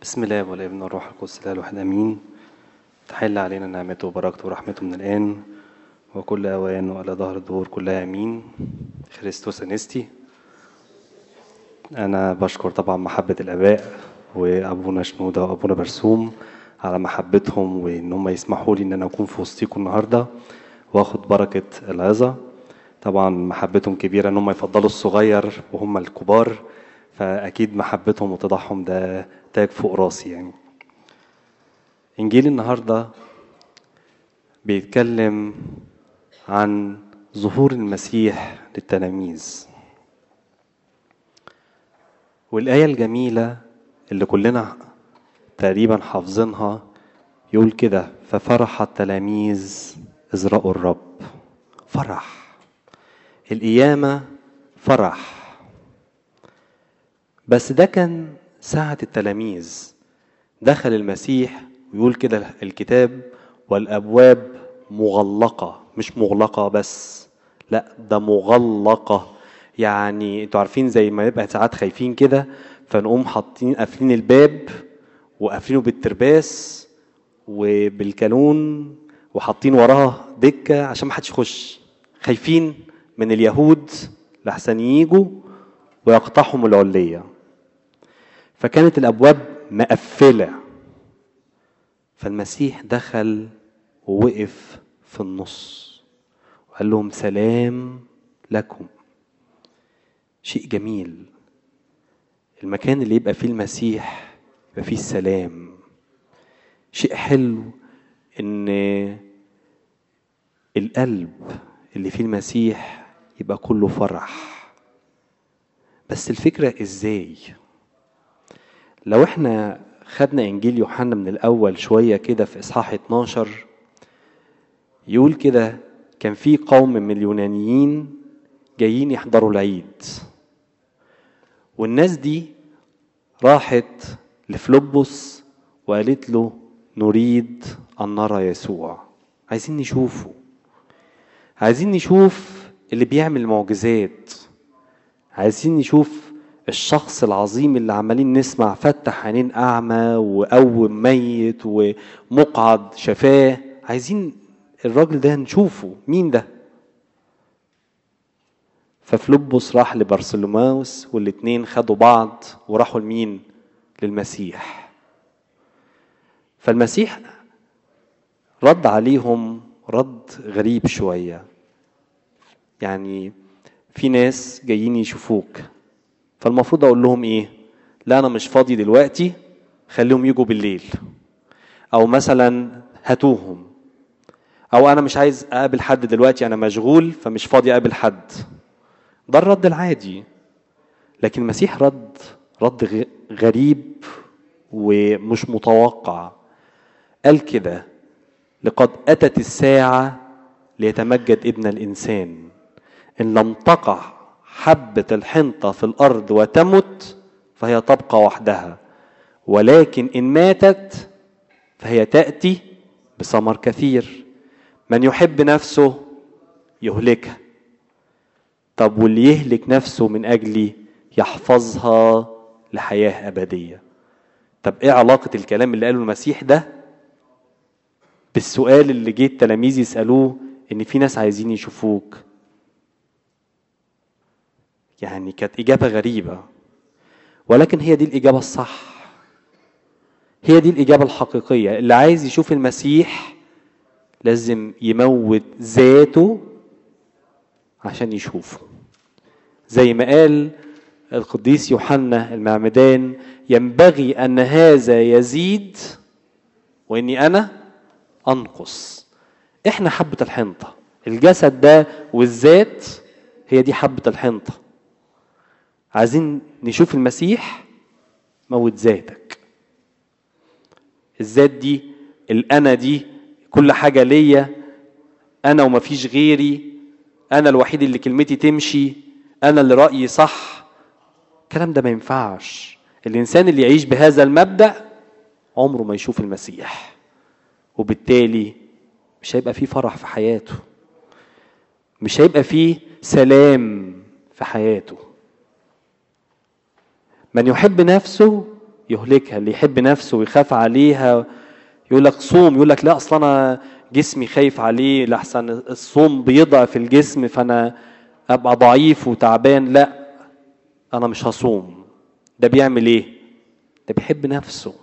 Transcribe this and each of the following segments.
بسم الله والابن والروح القدس الاله الواحد امين تحل علينا نعمته وبركته ورحمته من الان وكل اوان والى ظهر الدهور كلها امين خريستوس انستي انا بشكر طبعا محبه الاباء وابونا شنوده وابونا برسوم على محبتهم وان هم يسمحوا لي ان انا اكون في وسطيكم النهارده واخد بركه العظه طبعا محبتهم كبيره ان هم يفضلوا الصغير وهم الكبار فاكيد محبتهم وتضحهم ده تاج فوق راسي يعني انجيل النهارده بيتكلم عن ظهور المسيح للتلاميذ والآية الجميلة اللي كلنا تقريبا حافظينها يقول كده ففرح التلاميذ إذ رأوا الرب فرح القيامة فرح بس ده كان ساعة التلاميذ دخل المسيح ويقول كده الكتاب والأبواب مغلقة مش مغلقة بس لا ده مغلقة يعني انتوا عارفين زي ما يبقى ساعات خايفين كده فنقوم حاطين قافلين الباب وقافلينه بالترباس وبالكالون وحاطين وراها دكة عشان ما حدش يخش خايفين من اليهود لحسن يجوا ويقطعهم العلية فكانت الأبواب مقفلة فالمسيح دخل ووقف في النص وقال لهم سلام لكم شيء جميل المكان اللي يبقى فيه المسيح يبقى فيه السلام شيء حلو ان القلب اللي فيه المسيح يبقى كله فرح بس الفكرة ازاي لو احنا خدنا انجيل يوحنا من الاول شوية كده في اصحاح 12 يقول كده كان في قوم من اليونانيين جايين يحضروا العيد والناس دي راحت لفلوبوس وقالت له نريد أن نرى يسوع عايزين نشوفه عايزين نشوف اللي بيعمل معجزات عايزين نشوف الشخص العظيم اللي عمالين نسمع فتح عينين أعمى وقوم ميت ومقعد شفاه عايزين الراجل ده نشوفه مين ده ففلوبوس راح لبرسلماوس والاتنين خدوا بعض وراحوا لمين للمسيح فالمسيح رد عليهم رد غريب شوية يعني في ناس جايين يشوفوك فالمفروض اقول لهم ايه لا انا مش فاضي دلوقتي خليهم يجوا بالليل او مثلا هاتوهم او انا مش عايز اقابل حد دلوقتي انا مشغول فمش فاضي اقابل حد ده الرد العادي لكن المسيح رد رد غريب ومش متوقع قال كده لقد اتت الساعه ليتمجد ابن الانسان ان لم تقع حبه الحنطه في الارض وتمت فهي تبقى وحدها ولكن ان ماتت فهي تاتي بثمر كثير من يحب نفسه يهلكها طب واللي يهلك نفسه من اجلي يحفظها لحياه ابديه طب ايه علاقه الكلام اللي قاله المسيح ده بالسؤال اللي جه التلاميذ يسالوه ان في ناس عايزين يشوفوك يعني كانت اجابه غريبه ولكن هي دي الاجابه الصح هي دي الاجابه الحقيقيه اللي عايز يشوف المسيح لازم يموت ذاته عشان يشوفه زي ما قال القديس يوحنا المعمدان ينبغي ان هذا يزيد واني انا انقص احنا حبه الحنطه الجسد ده والذات هي دي حبه الحنطه عايزين نشوف المسيح موت ذاتك الذات دي الانا دي كل حاجه ليا انا ومفيش غيري انا الوحيد اللي كلمتي تمشي انا اللي رايي صح الكلام ده ما ينفعش الانسان اللي يعيش بهذا المبدا عمره ما يشوف المسيح وبالتالي مش هيبقى فيه فرح في حياته مش هيبقى فيه سلام في حياته من يحب نفسه يهلكها اللي يحب نفسه ويخاف عليها يقول لك صوم يقول لك لا اصل انا جسمي خايف عليه لحسن الصوم بيضعف الجسم فانا ابقى ضعيف وتعبان لا انا مش هصوم ده بيعمل ايه ده بيحب نفسه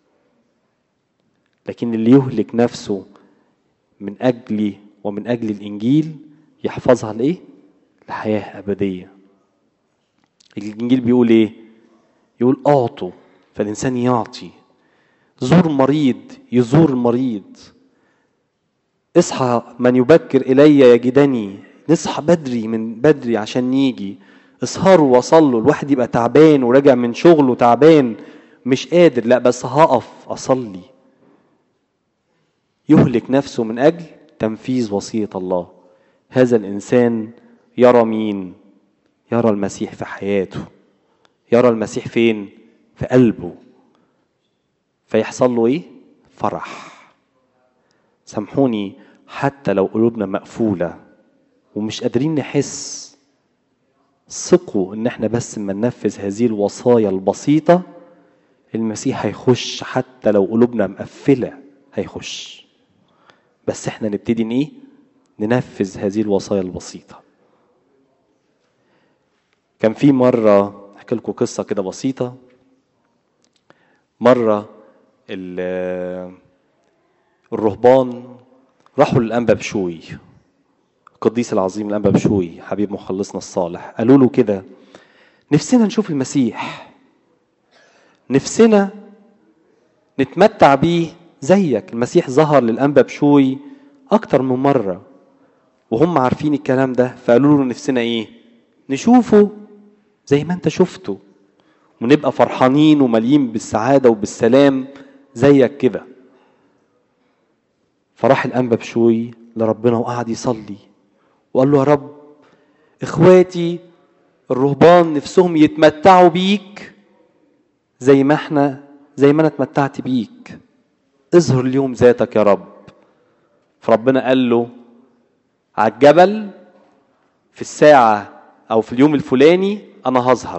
لكن اللي يهلك نفسه من اجلي ومن اجل الانجيل يحفظها لايه لحياه ابديه الانجيل بيقول ايه يقول اعطوا فالانسان يعطي زور مريض يزور المريض اصحى من يبكر الي يجدني نصحى بدري من بدري عشان نيجي اسهروا وصلوا الواحد يبقى تعبان وراجع من شغله تعبان مش قادر لا بس هقف اصلي يهلك نفسه من اجل تنفيذ وصيه الله هذا الانسان يرى مين يرى المسيح في حياته يرى المسيح فين في قلبه فيحصل له ايه فرح سامحوني حتى لو قلوبنا مقفوله ومش قادرين نحس ثقوا ان احنا بس ما ننفذ هذه الوصايا البسيطه المسيح هيخش حتى لو قلوبنا مقفله هيخش بس احنا نبتدي ان ايه ننفذ هذه الوصايا البسيطه كان في مره احكي لكم قصه كده بسيطه مره الرهبان راحوا للانبا بشوي القديس العظيم الانبا بشوي حبيب مخلصنا الصالح قالوا له كده نفسنا نشوف المسيح نفسنا نتمتع بيه زيك المسيح ظهر للانبا بشوي اكتر من مره وهم عارفين الكلام ده فقالوا له نفسنا ايه نشوفه زي ما انت شفته ونبقى فرحانين ومليين بالسعاده وبالسلام زيك كده فراح الانبا بشوي لربنا وقعد يصلي وقال له يا رب اخواتي الرهبان نفسهم يتمتعوا بيك زي ما احنا زي ما انا اتمتعت بيك اظهر اليوم ذاتك يا رب فربنا قال له على الجبل في الساعة أو في اليوم الفلاني أنا هظهر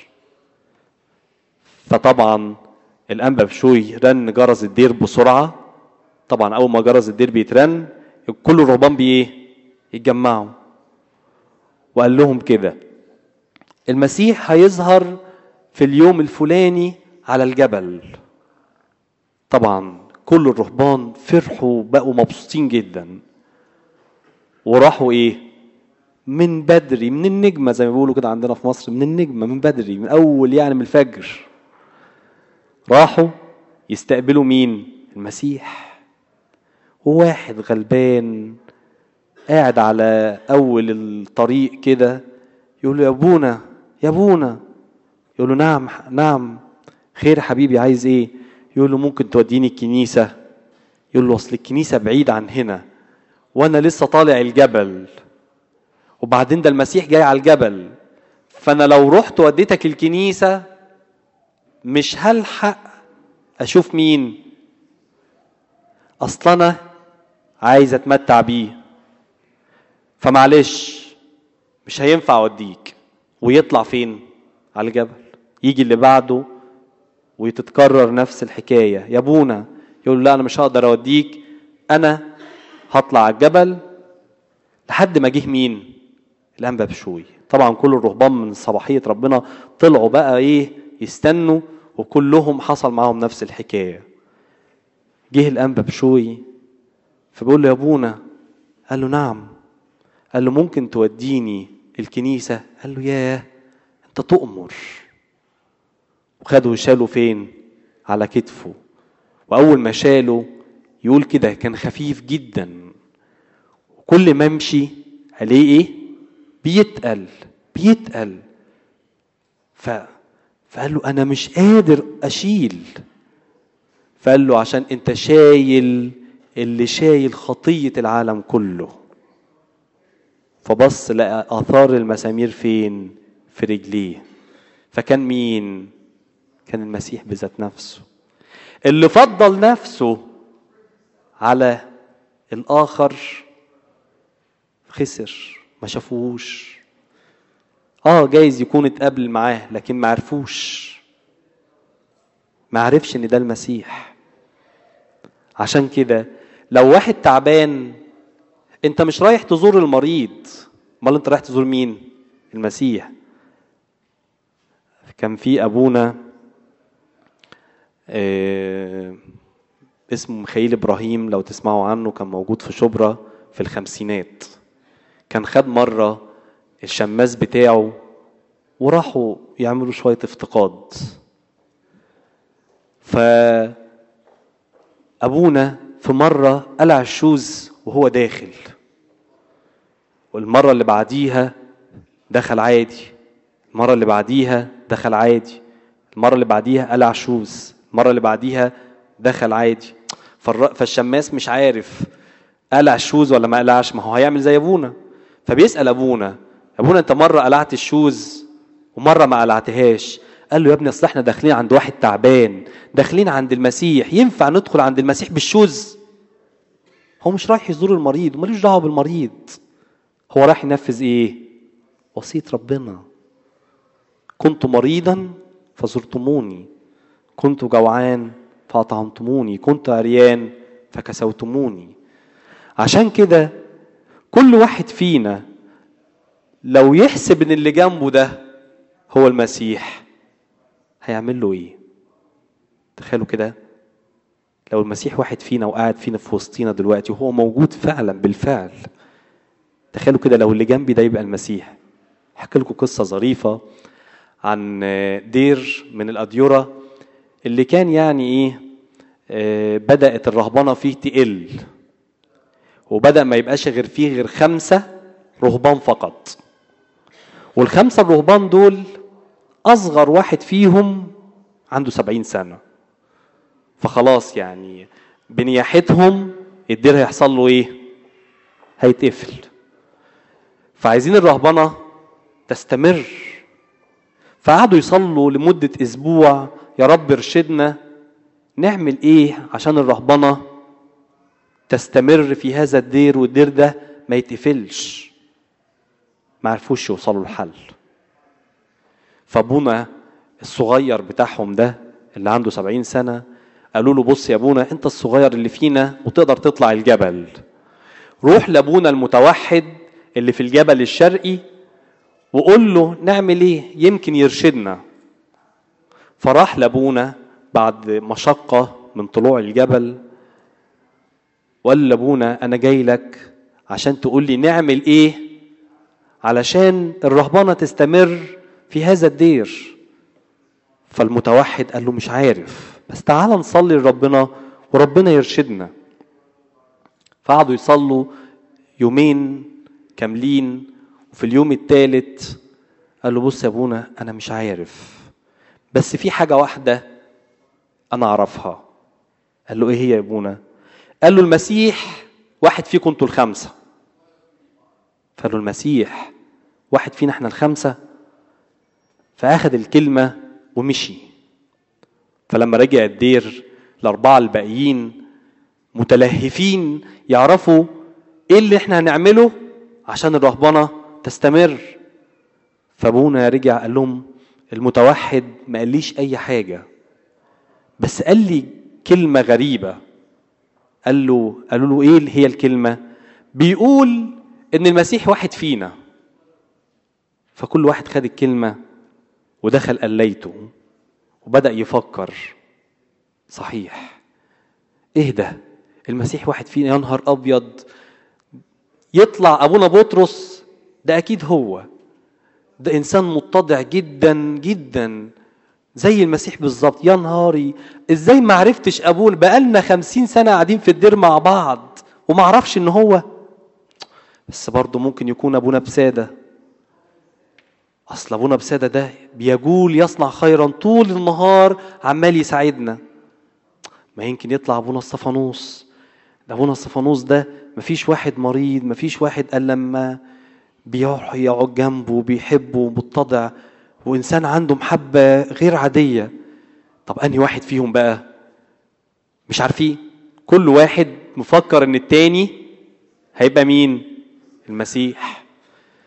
فطبعا الأنبا بشوي رن جرس الدير بسرعة طبعا أول ما جرس الدير بيترن كل الرهبان بإيه؟ يتجمعوا وقال لهم كده المسيح هيظهر في اليوم الفلاني على الجبل طبعا كل الرهبان فرحوا بقوا مبسوطين جدا وراحوا ايه من بدري من النجمه زي ما بيقولوا كده عندنا في مصر من النجمه من بدري من اول يعني من الفجر راحوا يستقبلوا مين المسيح وواحد غلبان قاعد على اول الطريق كده يقول له يا ابونا يا ابونا يقول له نعم نعم خير حبيبي عايز ايه يقول له ممكن توديني الكنيسه يقول له اصل الكنيسه بعيد عن هنا وانا لسه طالع الجبل وبعدين ده المسيح جاي على الجبل فانا لو رحت وديتك الكنيسه مش هلحق اشوف مين اصل انا عايز اتمتع بيه فمعلش مش هينفع اوديك ويطلع فين على الجبل يجي اللي بعده وتتكرر نفس الحكايه يا ابونا يقول له لا انا مش هقدر اوديك انا هطلع على الجبل لحد ما جه مين الانبا بشوي طبعا كل الرهبان من صباحيه ربنا طلعوا بقى ايه يستنوا وكلهم حصل معاهم نفس الحكايه جه الانبا بشوي فبيقول له يا ابونا قال له نعم قال له ممكن توديني الكنيسه قال له ياه انت تؤمر وخده وشاله فين على كتفه واول ما شاله يقول كده كان خفيف جدا وكل ما امشي عليه ايه بيتقل بيتقل ف... فقال له انا مش قادر اشيل فقال له عشان انت شايل اللي شايل خطيه العالم كله فبص لقى اثار المسامير فين في رجليه فكان مين كان المسيح بذات نفسه اللي فضل نفسه على الاخر خسر ما شافوهوش اه جايز يكون اتقابل معاه لكن ما عرفوش ما عرفش ان ده المسيح عشان كده لو واحد تعبان انت مش رايح تزور المريض امال انت رايح تزور مين المسيح كان في ابونا آه، اسمه ميخائيل ابراهيم لو تسمعوا عنه كان موجود في شبرا في الخمسينات كان خد مره الشماس بتاعه وراحوا يعملوا شويه افتقاد ف ابونا في مره قلع الشوز وهو داخل والمره اللي بعديها دخل عادي المره اللي بعديها دخل عادي المره اللي بعديها قلع شوز المره اللي بعديها دخل عادي فالر- فالشماس مش عارف قلع الشوز ولا ما قلعش ما هو هيعمل زي ابونا فبيسال ابونا ابونا انت مره قلعت الشوز ومره ما قلعتهاش قال له يا ابني اصل احنا داخلين عند واحد تعبان داخلين عند المسيح ينفع ندخل عند المسيح بالشوز هو مش رايح يزور المريض وماليش دعوه بالمريض هو رايح ينفذ ايه وصيه ربنا كنت مريضا فزرتموني كنت جوعان فأطعمتموني كنت عريان فكسوتموني عشان كده كل واحد فينا لو يحسب ان اللي جنبه ده هو المسيح هيعمل له ايه تخيلوا كده لو المسيح واحد فينا وقاعد فينا في وسطينا دلوقتي وهو موجود فعلا بالفعل تخيلوا كده لو اللي جنبي ده يبقى المسيح احكي لكم قصه ظريفه عن دير من الاديره اللي كان يعني ايه آه، بدات الرهبنه فيه تقل وبدا ما يبقاش غير فيه غير خمسه رهبان فقط والخمسه الرهبان دول اصغر واحد فيهم عنده سبعين سنه فخلاص يعني بنياحتهم الدير هيحصل له ايه هيتقفل فعايزين الرهبنه تستمر فقعدوا يصلوا لمده اسبوع يا رب ارشدنا نعمل ايه عشان الرهبنه تستمر في هذا الدير والدير ده ما يتقفلش ما عرفوش يوصلوا لحل فابونا الصغير بتاعهم ده اللي عنده سبعين سنة قالوا له بص يا ابونا انت الصغير اللي فينا وتقدر تطلع الجبل روح لابونا المتوحد اللي في الجبل الشرقي وقول له نعمل ايه يمكن يرشدنا فراح لابونا بعد مشقة من طلوع الجبل وقال لابونا انا جاي لك عشان تقول لي نعمل ايه علشان الرهبنه تستمر في هذا الدير فالمتوحد قال له مش عارف بس تعال نصلي لربنا وربنا يرشدنا فقعدوا يصلوا يومين كاملين وفي اليوم الثالث قال له بص يا ابونا انا مش عارف بس في حاجه واحده انا اعرفها قال له ايه هي يا ابونا قال له المسيح واحد فيكم انتوا الخمسه فقال له المسيح واحد فينا احنا الخمسه فاخذ الكلمه ومشي فلما رجع الدير الاربعه الباقيين متلهفين يعرفوا ايه اللي احنا هنعمله عشان الرهبنه تستمر فابونا رجع قال لهم المتوحد ما قاليش اي حاجه بس قال لي كلمه غريبه قال له قالوا له ايه هي الكلمه بيقول ان المسيح واحد فينا فكل واحد خد الكلمه ودخل قليته وبدا يفكر صحيح ايه ده المسيح واحد فينا يا نهار ابيض يطلع ابونا بطرس ده اكيد هو ده انسان متضع جدا جدا زي المسيح بالظبط يا نهاري ازاي ما عرفتش ابونا بقالنا خمسين سنه قاعدين في الدير مع بعض وما اعرفش ان هو بس برضه ممكن يكون ابونا بساده اصل ابونا بساده ده بيجول يصنع خيرا طول النهار عمال يساعدنا ما يمكن يطلع ابونا الصفانوس ده ابونا الصفانوس ده مفيش واحد مريض مفيش واحد الا لما بيروح يقعد جنبه وبيحبه ومتضع وانسان عنده محبه غير عاديه طب انهي واحد فيهم بقى مش عارفين كل واحد مفكر ان التاني هيبقى مين المسيح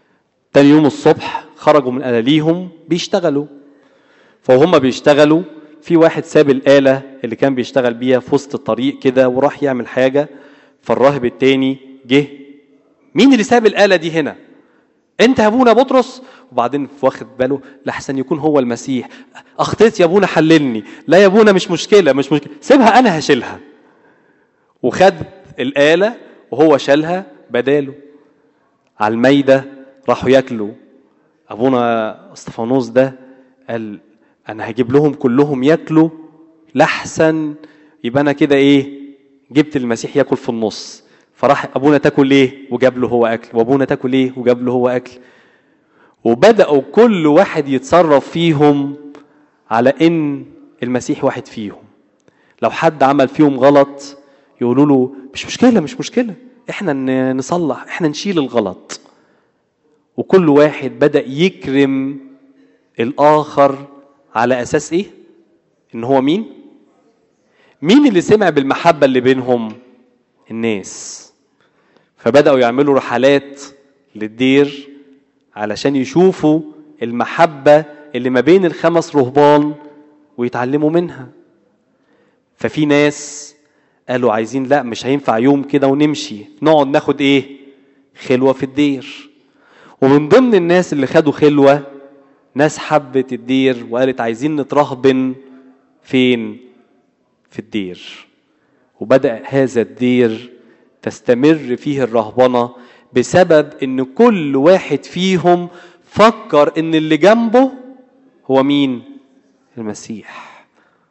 تاني يوم الصبح خرجوا من ألاليهم بيشتغلوا فهم بيشتغلوا في واحد ساب الآلة اللي كان بيشتغل بيها في وسط الطريق كده وراح يعمل حاجة فالراهب التاني جه مين اللي ساب الآلة دي هنا انت يا ابونا بطرس وبعدين واخد باله لحسن يكون هو المسيح اخطيت يا ابونا حللني لا يا ابونا مش مشكله مش مشكله سيبها انا هشيلها وخد الاله وهو شالها بداله على الميده راحوا ياكلوا ابونا استفانوس ده قال انا هجيب لهم كلهم ياكلوا لحسن يبقى انا كده ايه جبت المسيح ياكل في النص فراح ابونا تاكل ايه وجاب له هو اكل وابونا تاكل ايه وجاب له هو اكل وبداوا كل واحد يتصرف فيهم على ان المسيح واحد فيهم لو حد عمل فيهم غلط يقولوا له مش مشكله مش مشكله احنا ن- نصلح احنا نشيل الغلط وكل واحد بدا يكرم الاخر على اساس ايه ان هو مين مين اللي سمع بالمحبه اللي بينهم الناس فبداوا يعملوا رحلات للدير علشان يشوفوا المحبه اللي ما بين الخمس رهبان ويتعلموا منها ففي ناس قالوا عايزين لا مش هينفع يوم كده ونمشي نقعد ناخد ايه خلوه في الدير ومن ضمن الناس اللي خدوا خلوه ناس حبت الدير وقالت عايزين نترهبن فين في الدير وبدا هذا الدير تستمر فيه الرهبنه بسبب ان كل واحد فيهم فكر ان اللي جنبه هو مين المسيح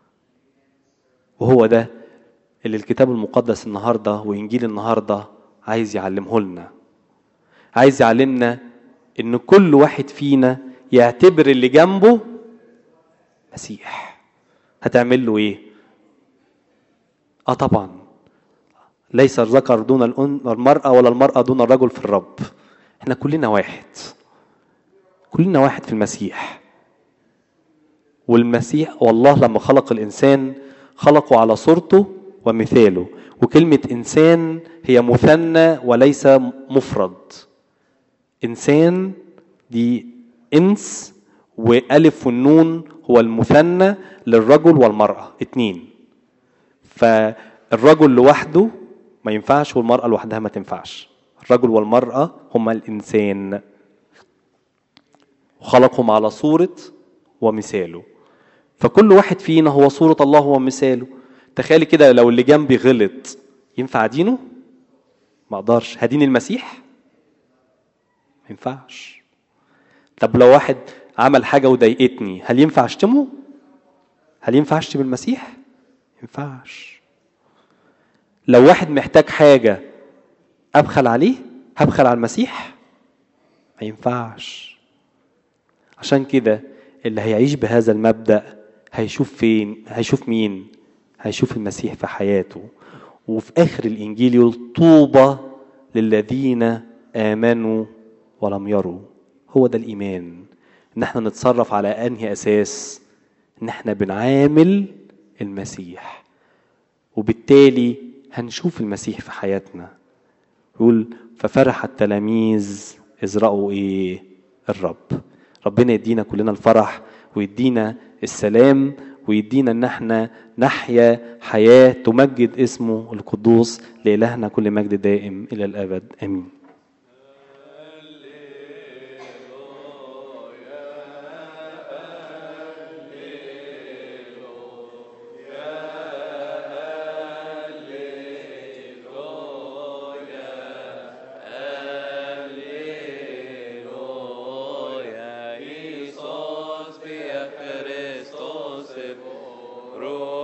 وهو ده اللي الكتاب المقدس النهارده وانجيل النهارده عايز يعلمه لنا عايز يعلمنا ان كل واحد فينا يعتبر اللي جنبه مسيح هتعمل له ايه اه طبعا ليس الذكر دون الأن- المرأة ولا المرأة دون الرجل في الرب احنا كلنا واحد كلنا واحد في المسيح والمسيح والله لما خلق الإنسان خلقه على صورته ومثاله وكلمة إنسان هي مثنى وليس مفرد إنسان دي إنس وألف والنون هو المثنى للرجل والمرأة اتنين فالرجل لوحده ما ينفعش والمرأة لوحدها ما تنفعش الرجل والمرأة هما الإنسان وخلقهم على صورة ومثاله فكل واحد فينا هو صورة الله ومثاله تخيلي كده لو اللي جنبي غلط ينفع أدينه؟ ما أقدرش هدين المسيح؟ ما ينفعش طب لو واحد عمل حاجة وضايقتني هل ينفع أشتمه؟ هل ينفع أشتم المسيح؟ ما ينفعش لو واحد محتاج حاجة أبخل عليه هبخل على المسيح ما ينفعش عشان كده اللي هيعيش بهذا المبدأ هيشوف فين هيشوف مين هيشوف المسيح في حياته وفي آخر الإنجيل يقول طوبى للذين آمنوا ولم يروا هو ده الإيمان إن احنا نتصرف على أنهي أساس إن احنا بنعامل المسيح وبالتالي هنشوف المسيح في حياتنا يقول ففرح التلاميذ إذ رأوا إيه الرب ربنا يدينا كلنا الفرح ويدينا السلام ويدينا ان احنا نحيا حياة تمجد اسمه القدوس لإلهنا كل مجد دائم إلى الأبد آمين Iisus, via Christus, pro